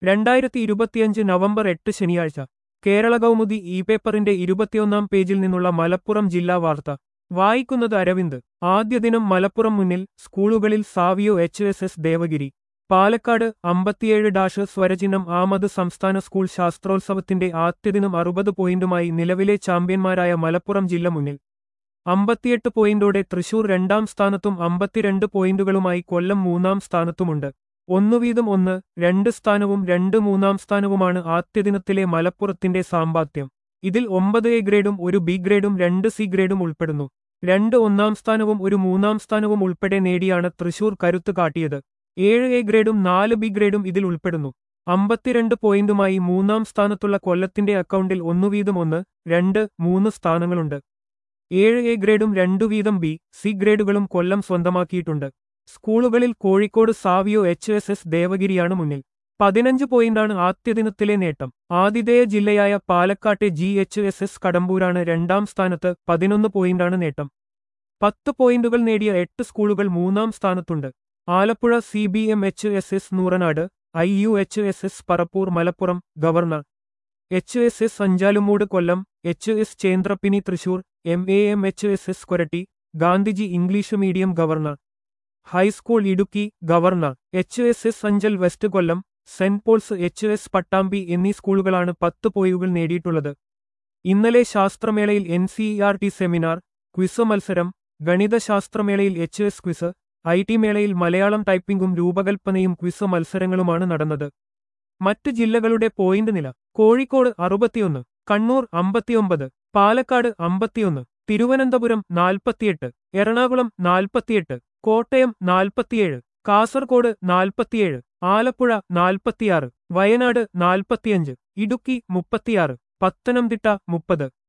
രണ്ടായിരത്തി ഇരുപത്തിയഞ്ച് നവംബർ എട്ട് ശനിയാഴ്ച കേരള കൗമുദി ഇ പേപ്പറിന്റെ ഇരുപത്തിയൊന്നാം പേജിൽ നിന്നുള്ള മലപ്പുറം ജില്ലാ വാർത്ത വായിക്കുന്നത് അരവിന്ദ് ആദ്യ ദിനം മലപ്പുറം മുന്നിൽ സ്കൂളുകളിൽ Savio H S S Devagiri Palakkad അമ്പത്തിയേഴ് ഡാഷ് സ്വരചിഹ്നം ആമത് സംസ്ഥാന സ്കൂൾ ശാസ്ത്രോത്സവത്തിന്റെ ആദ്യദിനം അറുപത് പോയിന്റുമായി നിലവിലെ ചാമ്പ്യന്മാരായ മലപ്പുറം ജില്ല മുന്നിൽ അമ്പത്തിയെട്ട് പോയിന്റോടെ തൃശൂർ രണ്ടാം സ്ഥാനത്തും അമ്പത്തിരണ്ട് പോയിന്റുകളുമായി കൊല്ലം മൂന്നാം സ്ഥാനത്തുമുണ്ട് ഒന്നു വീതം ഒന്ന് രണ്ട് സ്ഥാനവും രണ്ട് മൂന്നാം സ്ഥാനവുമാണ് ആദ്യദിനത്തിലെ മലപ്പുറത്തിന്റെ സാമ്പാദ്യം ഇതിൽ ഒമ്പത് എ ഗ്രേഡും ഒരു ബി ഗ്രേഡും രണ്ട് സി ഗ്രേഡും ഉൾപ്പെടുന്നു രണ്ട് ഒന്നാം സ്ഥാനവും ഒരു മൂന്നാം സ്ഥാനവും ഉൾപ്പെടെ നേടിയാണ് തൃശൂർ കരുത്ത് കാട്ടിയത് ഏഴ് എ ഗ്രേഡും നാല് ബി ഗ്രേഡും ഇതിൽ ഉൾപ്പെടുന്നു അമ്പത്തിരണ്ട് പോയിന്റുമായി മൂന്നാം സ്ഥാനത്തുള്ള കൊല്ലത്തിന്റെ അക്കൗണ്ടിൽ ഒന്നു വീതം ഒന്ന് രണ്ട് മൂന്ന് സ്ഥാനങ്ങളുണ്ട് ഏഴ് എ ഗ്രേഡും രണ്ടു വീതം ബി സി ഗ്രേഡുകളും കൊല്ലം സ്വന്തമാക്കിയിട്ടുണ്ട് സ്കൂളുകളിൽ Kozhikode Savio H S S ദേവഗിരിയാണ് മുന്നിൽ പതിനഞ്ച് പോയിന്റാണ് ആദ്യദിനത്തിലെ നേട്ടം ആതിഥേയ ജില്ലയായ പാലക്കാട്ടെ ജി എച്ച് എസ് എസ് കടമ്പൂരാണ് രണ്ടാം സ്ഥാനത്ത് പതിനൊന്ന് പോയിന്റാണ് നേട്ടം പത്ത് പോയിന്റുകൾ നേടിയ എട്ട് സ്കൂളുകൾ മൂന്നാം സ്ഥാനത്തുണ്ട് Alappuzha C B M H S S Nooranad I U H S S Parappur Malappuram government H S S Anchalummoodu Kollam H S Chendrappini Thrissur M A M H S S Koratty Gandhiji English medium government high school Idukki government H S S Anchal west Kollam saint Paul's H S Pattambi എന്നീ സ്കൂളുകളാണ് പത്ത് പോയുകൾ നേടിയിട്ടുള്ളത് ഇന്നലെ ശാസ്ത്രമേളയിൽ N C R T seminar quiz മത്സരം ഗണിതശാസ്ത്രമേളയിൽ H S quiz I T മേളയിൽ മലയാളം ടൈപ്പിംഗും രൂപകൽപ്പനയും ക്വിസ് മത്സരങ്ങളുമാണ് നടന്നത് മറ്റ് ജില്ലകളുടെ പോയിന്റ് നില കോഴിക്കോട് അറുപത്തിയൊന്ന് കണ്ണൂർ അമ്പത്തിയൊമ്പത് പാലക്കാട് അമ്പത്തിയൊന്ന് തിരുവനന്തപുരം നാൽപ്പത്തിയെട്ട് എറണാകുളം നാൽപ്പത്തിയെട്ട് കോട്ടയം നാൽപ്പത്തിയേഴ് കാസർകോട് നാൽപ്പത്തിയേഴ് ആലപ്പുഴ നാൽപ്പത്തിയാറ് വയനാട് നാൽപ്പത്തിയഞ്ച് ഇടുക്കി മുപ്പത്തിയാറ് പത്തനംതിട്ട മുപ്പത്